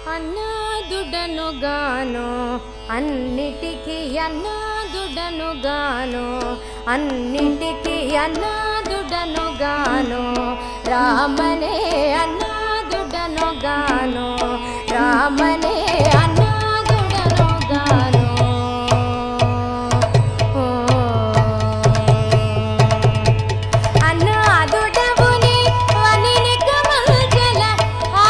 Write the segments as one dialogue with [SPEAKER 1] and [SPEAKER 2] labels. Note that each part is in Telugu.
[SPEAKER 1] అన్నాదుడను గాను అన్నిటికీ అన్నాదుడను గాను అన్నిటికీ అన్నాదుడను గాను రామనే అన్నాదుడను గాను రామనే అన్నాదుడను గాను అన్నాదుడవుని వనిని కమల్జల ఆ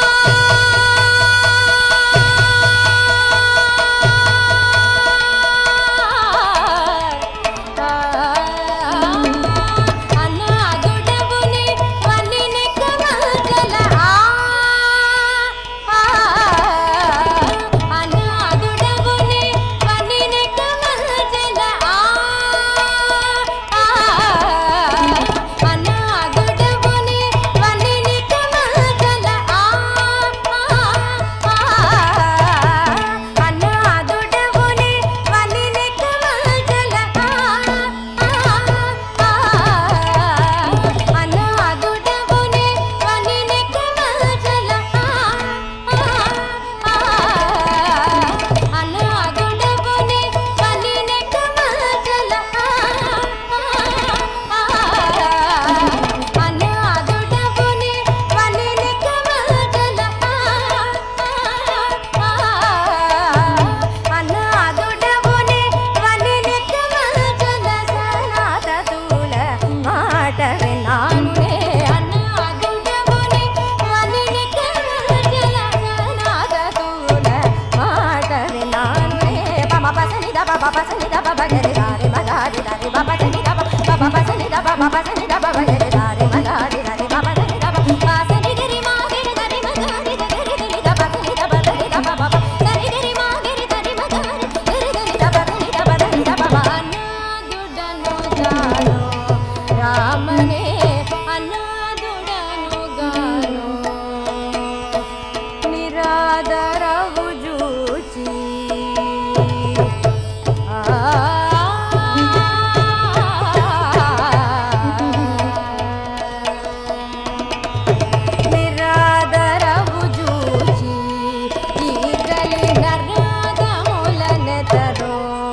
[SPEAKER 1] అన్నాదుడవుని వనిని కమల్జల ఆ అన్నాదుడవుని వనిని కమల్జల ఆ అన్నాదుడవుని వనిని కమల్జల ఆ అన్నాదుడవుని వనిని కమల్జల అన్నాదుడవుని వనిని కమల్జల అన్నాదుడవుని వనిని కమల్జల అన్నాదుడవుని వనిని కమల్జల అన్నాదుడవుని వనిని కమల్జల సనాతతుల మాట వినానునే అన్నాదుడవుని వనిని కమల్జల సనాతతుల మాట వినానునే పమ పసని దప పసని దప బగరి దారి మగారి దారి బప సని దప పమ పసని దప పసని దప బగరి దారి మగారి దారి బప సని దప పసని గరి మాగరి దరి మగారి దరి దరి దప సని దప దరి దప బప సని గరి మాగరి దరి మగారి దరి దరి దప సని దప దరి దప అన్నాదుడను గాను రామనే అన్నాదుడను గాను నిరాదరవు జూచి నిరాదరవు జూచి ఈగలి నరాదములనెతరో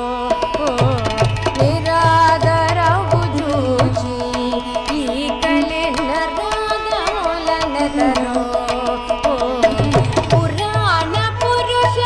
[SPEAKER 1] నిరాదరవు జూచి ఈగలి నరాదములనెతరో పురాణ పురుష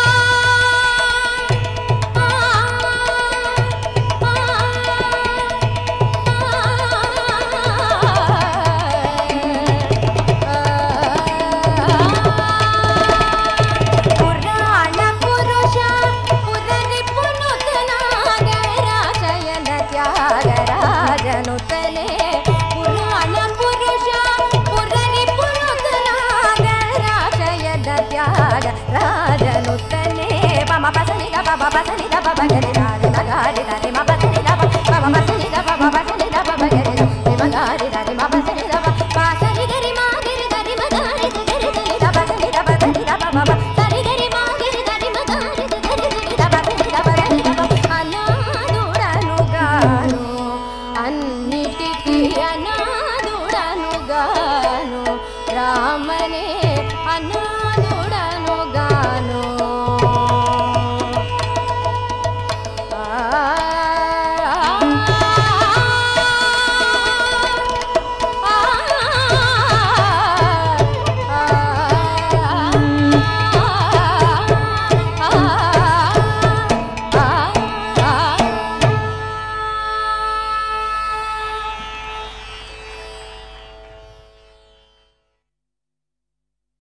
[SPEAKER 1] పురాణ పురుష పురని పునుతనాగరాశయన త్యాగరాజనుతనే పురాణ పురుష పురని పునుతనాగరాశయన త్యాగ రాజనుతనే పమ పసని దప పసని దప బగరి దారి మగారి దారి మ పసని దప పమ పసని దప పసని దప బగరి దారి మగారి దారి మ పసని దప పసని గరి మాగరి దారి మగారి గరి గరి దప సని దప సని దప పమ సని గరి మాగరి దారి మగారి గరి గరి దప సని దప సని దప అనాదుడను గాను అన్నిటికీ అనాదుడను గాను రామనే అనా